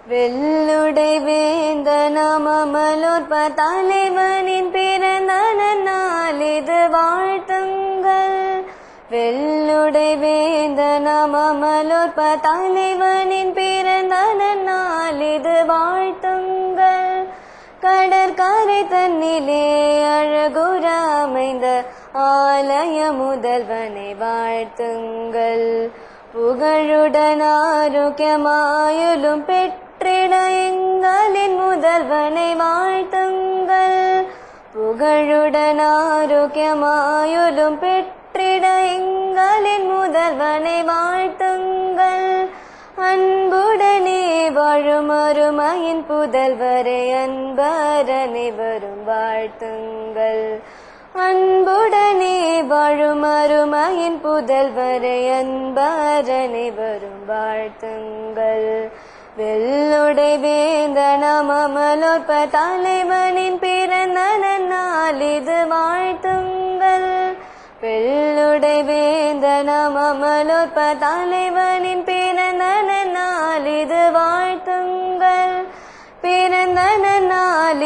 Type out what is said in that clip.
வெள்ளுடை வேந்த நமமலோற்ப தலைவனின் பிறந்த நாள் இது வாழ்த்துங்கள் வெள்ளுடை வேந்த நமமலோற்ப தலைவனின் பிறந்த நாள் இது வாழ்த்துங்கள் கடற்கரை தன்னிலே அழகுற அமைந்த ஆலய முதல்வனை வாழ்த்துங்கள் புகழுடன் ஆரோக்கியமாயுளும் பெற்றிட எங்களின் முதல்வனை வாழ்த்துங்கள் புகழுடன் ஆரோக்கியமாயுளும் பெற்றிட எங்களின் முதல்வனை வாழ்த்துங்கள் அன்புடனே வாழும் அருமையின் புதல்வரை அன்பரனை வரும் வாழ்த்துங்கள் அன்புடனே வாழும் அருமையின் புதல்வரை அன்பரனை வரும் வாழ்த்துங்கள் வெள்ளுடை வேந்த நமமலோற்ப தலைவனின் பிறந்த நாள் இது வாழ்த்துங்கள் வெள்ளுடை வேந்த நமமலோற்ப தலைவனின் பிறந்த நாள் இது வாழ்த்துங்கள் பிறந்த நாள்